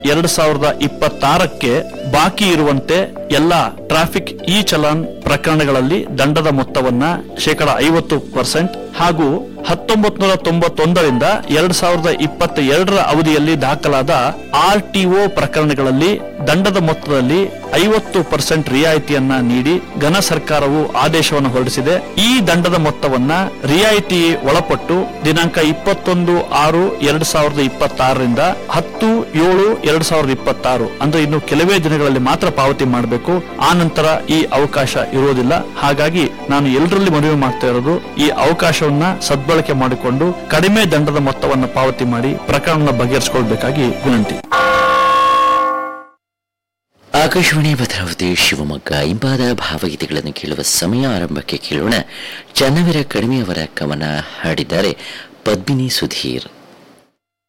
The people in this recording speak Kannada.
ಎರಡು ಸಾವಿರದ ಇಪ್ಪತ್ತಾರಕ್ಕೆ ಬಾಕಿ ಇರುವಂತೆ ಎಲ್ಲ ಟ್ರಾಫಿಕ್ ಇ ಚಲಾನ್ ಪ್ರಕರಣಗಳಲ್ಲಿ ದಂಡದ ಮೊತ್ತವನ್ನ ಶೇಕಡ ಐವತ್ತು ಪರ್ಸೆಂಟ್ ಹಾಗೂ ಹತ್ತೊಂಬತ್ ನೂರ ತೊಂಬತ್ತೊಂದರಿಂದ ಎರಡ್ ಸಾವಿರದ ಇಪ್ಪತ್ತ ಎರಡರ ಅವಧಿಯಲ್ಲಿ ದಾಖಲಾದ ಆರ್ ಟಿಒ ಪ್ರಕರಣಗಳಲ್ಲಿ ದಂಡದ ಮೊತ್ತದಲ್ಲಿ ಐವತ್ತು ಪರ್ಸೆಂಟ್ ರಿಯಾಯಿತಿಯನ್ನ ನೀಡಿ ಘನ ಸರ್ಕಾರವು ಆದೇಶವನ್ನು ಹೊರಡಿಸಿದೆ ಈ ದಂಡದ ಮೊತ್ತವನ್ನ ರಿಯಾಯಿತಿ ಒಳಪಟ್ಟು ದಿನಾಂಕ ಇಪ್ಪತ್ತೊಂದು ಆರು ಎರಡ್ ಸಾವಿರದ ಇಪ್ಪತ್ತಾರರಿಂದ ಹತ್ತು ಏಳು ಎರಡ್ ಸಾವಿರದ ಇಪ್ಪತ್ತಾರು ಅಂದ್ರೆ ಇನ್ನು ಕೆಲವೇ ದಿನಗಳಲ್ಲಿ ಮಾತ್ರ ಪಾವತಿ ಮಾಡಬೇಕು ಆ ನಂತರ ಈ ಅವಕಾಶ ಇರುವುದಿಲ್ಲ ಹಾಗಾಗಿ ನಾನು ಎಲ್ಲರಲ್ಲಿ ಮನವಿ ಮಾಡ್ತಾ ಇರೋದು ಈ ಅವಕಾಶವನ್ನ ಸದ್ಬಳಕೆ ಮಾಡಿಕೊಂಡು ಕಡಿಮೆ ದಂಡದ ಮೊತ್ತವನ್ನು ಪಾವತಿ ಮಾಡಿ ಪ್ರಕರಣ ಬಗೆಹರಿಸಿಕೊಳ್ಬೇಕಾಗಿ ವಿನಂತಿ ಆಕಾಶವಾಣಿ ಭದ್ರಾವತಿ ಶಿವಮೊಗ್ಗ ಇಂಪಾದ ಭಾವಗೀತೆಗಳನ್ನು ಕೇಳುವ ಸಮಯ ಆರಂಭಕ್ಕೆ ಕೇಳೋಣ ಚನ್ನವೀರ ಕಡಿಮೆಯವರ ಕವನ ಹಾಡಿದ್ದಾರೆ ಪದ್ಮಿನಿ ಸುಧೀರ್